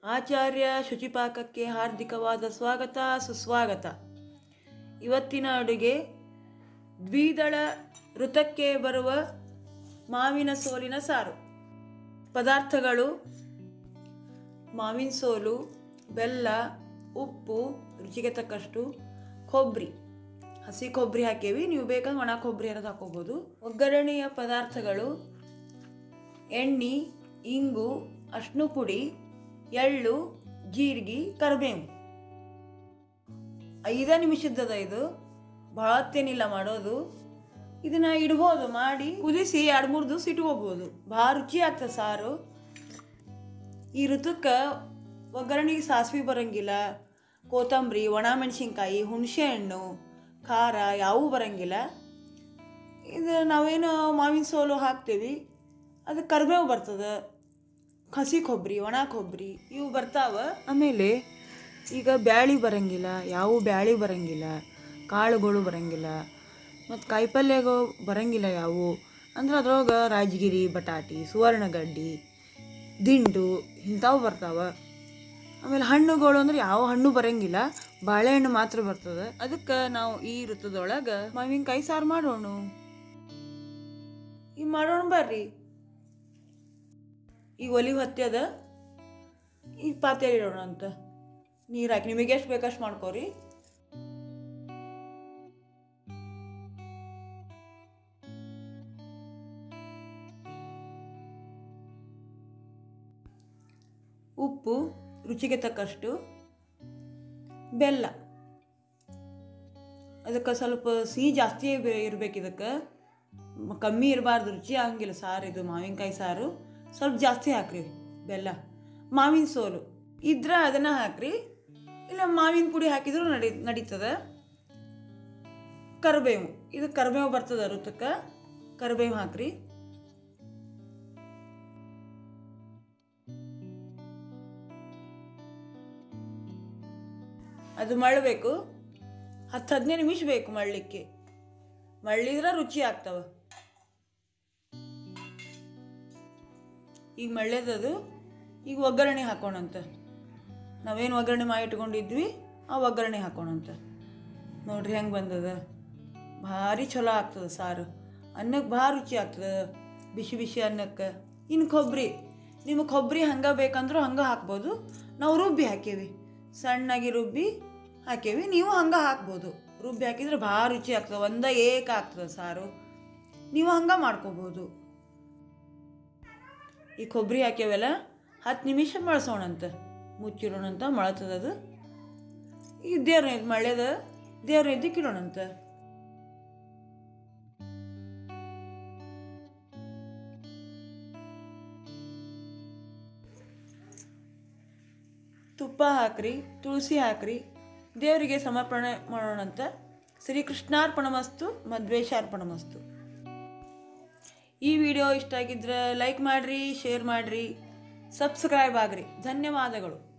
ಆಚಾರ್ಯ ಶುಚಿಪಾಕಕ್ಕೆ ಹಾರ್ದಿಕವಾದ ಸ್ವಾಗತ ಸುಸ್ವಾಗತ ಇವತ್ತಿನ ಅಡುಗೆ ದ್ವಿದಳ ಋತಕ್ಕೆ ಬರುವ ಮಾವಿನ ಸೋಲಿನ ಸಾರು ಪದಾರ್ಥಗಳು ಮಾವಿನ ಸೋಲು ಬೆಲ್ಲ ಉಪ್ಪು ರುಚಿಗೆ ತಕ್ಕಷ್ಟು ಕೊಬ್ಬರಿ ಹಸಿ ಕೊಬ್ಬರಿ ಹಾಕೇವಿ ನೀವು ಬೇಕಾದ್ರೆ ಒಣ ಕೊಬ್ಬರಿ ಅನ್ನೋದು ಹಾಕೋಬೋದು ಒಗ್ಗರಣೆಯ ಪದಾರ್ಥಗಳು ಎಣ್ಣೆ ಇಂಗು ಅರ್ಶಿನ ಪುಡಿ ಎಳ್ಳು ಜೀರಿಗೆ ಕರಿಬೇವು ಐದ ನಿಮಿಷದ್ದದ ಇದು ಭಾಳ ಹೊತ್ತೇನಿಲ್ಲ ಮಾಡೋದು ಇದನ್ನ ಇಡ್ಬೋದು ಮಾಡಿ ಕುದಿಸಿ ಎರಡು ಮೂರು ದಿವಸ ಇಟ್ಕೋಬೋದು ಭಾಳ ರುಚಿ ಆಗ್ತದೆ ಸಾರು ಈ ಋತುಕ್ಕೆ ಒಗ್ಗರಣೆಗೆ ಸಾಸಿವೆ ಬರಂಗಿಲ್ಲ ಕೊತ್ತಂಬರಿ ಒಣ ಮೆಣಸಿನ್ಕಾಯಿ ಹುಣಸೆ ಹಣ್ಣು ಖಾರ ಯಾವೂ ಬರಂಗಿಲ್ಲ ಇದು ನಾವೇನು ಮಾವಿನ ಸೋಲು ಹಾಕ್ತೀವಿ ಅದು ಕರಿಬೇವು ಬರ್ತದೆ ಹಸಿ ಕೊಬ್ಬರಿ ಒಣ ಕೊಬ್ಬರಿ ಇವು ಬರ್ತಾವ ಆಮೇಲೆ ಈಗ ಬ್ಯಾಳಿ ಬರಂಗಿಲ್ಲ ಯಾವ ಬ್ಯಾಳಿ ಬರಂಗಿಲ್ಲ ಕಾಳುಗಳು ಬರಂಗಿಲ್ಲ ಮತ್ತು ಕಾಯಿಪಲ್ಯಗಳು ಬರಂಗಿಲ್ಲ ಯಾವು ಅಂದ್ರೆ ಅದ್ರೊಳಗೆ ರಾಜಗಿರಿ ಬಟಾಟಿ ಸುವರ್ಣಗಡ್ಡಿ ದಿಂಡು ಇಂಥವು ಬರ್ತಾವ ಆಮೇಲೆ ಹಣ್ಣುಗಳು ಅಂದ್ರೆ ಯಾವ ಹಣ್ಣು ಬರಂಗಿಲ್ಲ ಬಾಳೆಹಣ್ಣು ಮಾತ್ರ ಬರ್ತದೆ ಅದಕ್ಕೆ ನಾವು ಈ ಋತುದೊಳಗೆ ಮಾವಿನಕಾಯಿ ಸಾರು ಮಾಡೋಣ ಈಗ ಮಾಡೋಣ ಬರ್ರಿ ಈಗ ಒಲಿ ಹೊತ್ಯದ ಈಗ ಪಾತ್ರೆ ಇಡೋಣ ಅಂತ ನೀರು ಹಾಕಿ ನಿಮಗೆ ಎಷ್ಟು ಬೇಕಷ್ಟು ಮಾಡ್ಕೋರಿ ಉಪ್ಪು ರುಚಿಗೆ ತಕ್ಕಷ್ಟು ಬೆಲ್ಲ ಅದಕ್ಕೆ ಸ್ವಲ್ಪ ಸಿಹಿ ಜಾಸ್ತಿ ಇರ್ಬೇಕು ಇದಕ್ಕೆ ಮ- ಕಮ್ಮಿ ಇರಬಾರ್ದು ರುಚಿ ಆಗಂಗಿಲ್ಲ ಸಾರು ಇದು ಮಾವಿನಕಾಯಿ ಸಾರು ಸ್ವಲ್ಪ ಜಾಸ್ತಿ ಹಾಕ್ರಿ ಬೆಲ್ಲ ಮಾವಿನ ಸೋಲು ಇದ್ರೆ ಅದನ್ನು ಹಾಕ್ರಿ ಇಲ್ಲ ಮಾವಿನ ಪುಡಿ ಹಾಕಿದ್ರು ನಡಿ ನಡೀತದೆ ಕರಿಬೇವು ಇದು ಕರಿಬೇವು ಬರ್ತದೆ ಋತಕ್ಕೆ ಕರಿಬೇವು ಹಾಕ್ರಿ ಅದು ಮಳ್ಳಬೇಕು ಹತ್ತು ಹದಿನೈದು ನಿಮಿಷ ಬೇಕು ಮಳ್ಳಲಿಕ್ಕೆ ಮಳ್ಳಿದ್ರೆ ರುಚಿ ಆಗ್ತವೆ ಈಗ ಮಳ್ಳೆದದು ಈಗ ಒಗ್ಗರಣೆ ಹಾಕೋಣಂತ ನಾವೇನು ಒಗ್ಗರಣೆ ಮಾಡಿ ಇಟ್ಕೊಂಡಿದ್ವಿ ಆ ಒಗ್ಗರಣೆ ಹಾಕೋಣಂತ ನೋಡ್ರಿ ಹೆಂಗೆ ಬಂದದ ಭಾರಿ ಚಲೋ ಆಗ್ತದೆ ಸಾರು ಅನ್ನಕ್ಕೆ ಭಾಳ ರುಚಿ ಆಗ್ತದೆ ಬಿಸಿ ಬಿಸಿ ಅನ್ನಕ್ಕೆ ಇನ್ನು ಕೊಬ್ಬರಿ ನಿಮಗೆ ಕೊಬ್ಬರಿ ಹಂಗೆ ಬೇಕಂದ್ರೂ ಹಂಗೆ ಹಾಕ್ಬೋದು ನಾವು ರುಬ್ಬಿ ಹಾಕೇವಿ ಸಣ್ಣಗೆ ರುಬ್ಬಿ ಹಾಕೇವಿ ನೀವು ಹಂಗೆ ಹಾಕ್ಬೋದು ರುಬ್ಬಿ ಹಾಕಿದ್ರೆ ಭಾಳ ರುಚಿ ಆಗ್ತದೆ ಒಂದೇ ಏಕ ಆಗ್ತದೆ ಸಾರು ನೀವು ಹಂಗೆ ಮಾಡ್ಕೋಬೋದು ಈ ಕೊಬ್ಬರಿ ಹಾಕ್ಯಾವೆಲ್ಲ ಹತ್ತು ನಿಮಿಷ ಮಳ್ಸೋಣಂತ ಮುಚ್ಚಿಡೋಣಂತ ಮಳತದದು ಈಗ ದೇವ್ರ ಮಳೆದ ದೇವ್ರ ಎದ್ದಕ್ಕೆ ಇಡೋಣಂತ ತುಪ್ಪ ಹಾಕ್ರಿ ತುಳಸಿ ಹಾಕ್ರಿ ದೇವರಿಗೆ ಸಮರ್ಪಣೆ ಮಾಡೋಣಂತ ಶ್ರೀಕೃಷ್ಣಾರ್ಪಣಮಸ್ತು ಮಧ್ವೇಶಾರ್ಪಣಮಸ್ತು ಈ ವಿಡಿಯೋ ಇಷ್ಟ ಆಗಿದ್ರೆ ಲೈಕ್ ಮಾಡಿರಿ ಶೇರ್ ಮಾಡಿರಿ ಸಬ್ಸ್ಕ್ರೈಬ್ ಆಗ್ರಿ ಧನ್ಯವಾದಗಳು